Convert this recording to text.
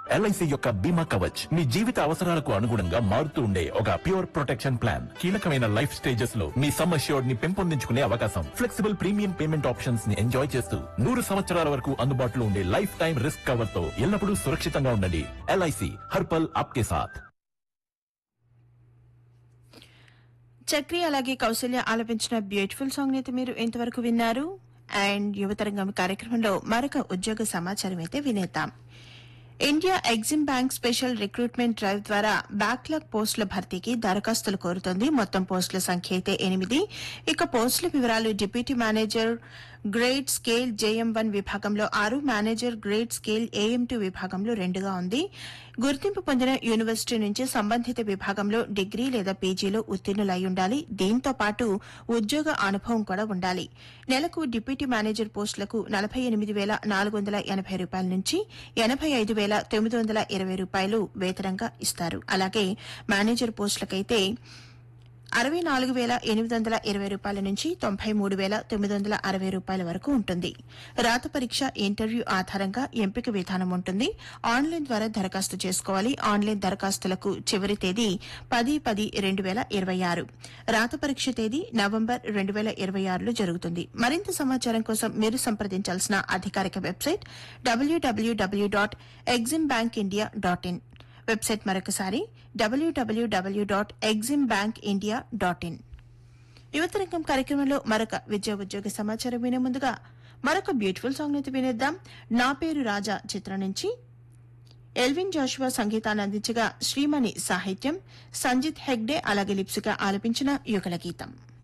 LIC యొక్క బీమా కవచ్ మీ జీవిత అవసరాలకు అనుగుణంగా మారుతూ ఉండే ఒక ప్యూర్ ప్రొటెక్షన్ ప్లాన్ కీలకమైన లైఫ్ స్టేజెస్ లో మీ సమ్ అష్యూర్డ్ ని పెంపొందించుకునే అవకాశం ఫ్లెక్సిబుల్ ప్రీమియం పేమెంట్ ఆప్షన్స్ ని ఎంజాయ్ చేస్తూ నూరు సంవత్సరాల వరకు అందుబాటులో ఉండే లైఫ్ టైం రిస్క్ కవర్ తో ఎల్లప్పుడూ సురక్షితంగా ఉండండి ఎల్ఐసి హర్పల్ ఆప్కే సాథ్ చక్రి అలాగే కౌశల్య ఆలపించిన బ్యూటిఫుల్ సాంగ్ అయితే మీరు ఎంతవరకు విన్నారు అండ్ యువతరంగం కార్యక్రమంలో మరొక ఉద్యోగ సమాచారం అయితే వినేద్దాం India Exim bank special recruitment drive ద్వారా బ్యాక్లాగ్ పోస్టుల భర్తీకి దరఖాస్తులు కోరుతోంది మొత్తం పోస్టుల సంఖ్య అయితే ఎనిమిది ఇక పోస్టుల వివరాలు deputy manager grade scale JM one విభాగంలో ఆరు manager grade scale AM two విభాగంలో రెండుగా ఉంది గుర్తింపు పొందిన యూనివర్సిటీ నుంచి సంబంధిత విభాగంలో డిగ్రీ లేదా పీజీలో ఉత్తీర్ణులై ఉండాలి దీంతో పాటు ఉద్యోగ అనుభవం కూడా ఉండాలి నెలకు డిప్యూటీ మేనేజర్ పోస్టులకు నలభై ఎనిమిది వేల నాలుగు వందల ఎనభై రూపాయల నుంచి ఎనభై ఐదు వేల తొమ్మిది వందల ఇరవై రూపాయలు వేతనంగా ఇస్తారు అలాగే మేనేజర్ పోస్టులకైతే అరవై నాలుగు వేల ఎనిమిది వందల ఇరవై రూపాయల నుంచి తొంభై మూడు వేల తొమ్మిది వందల అరవై రూపాయల వరకు ఉంటుంది రాత పరీక్ష ఇంటర్వ్యూ ఆధారంగా ఎంపిక విధానం ఉంటుంది ఆన్లైన్ ద్వారా దరఖాస్తు చేసుకోవాలి ఆన్లైన్ దరఖాస్తులకు చివరి తేదీ పది పది రెండు వేల ఇరవై ఆరు రాత పరీక్ష తేదీ నవంబర్ రెండు వేల ఇరవై ఆరులో జరుగుతుంది మరింత సమాచారం కోసం మీరు సంప్రదించాల్సిన అధికారిక website WWW dot Exim bank India dot in website మరొకసారి WWW dot Exim bank India dot in యువతరంగం కార్యక్రమంలో మరొక విద్యా ఉద్యోగ సమాచారం వినే ముందుగా మరొక బ్యూటిఫుల్ సాంగ్ అయితే వినేద్దాం నా పేరు రాజా చిత్రం నుంచి ఎల్విన్ జాషువా సంగీతాన్ని అందించగా శ్రీమణి సాహిత్యం సంజిత్ హెగ్డే అలాగే లిప్సిగా ఆలపించిన యుగల గీతం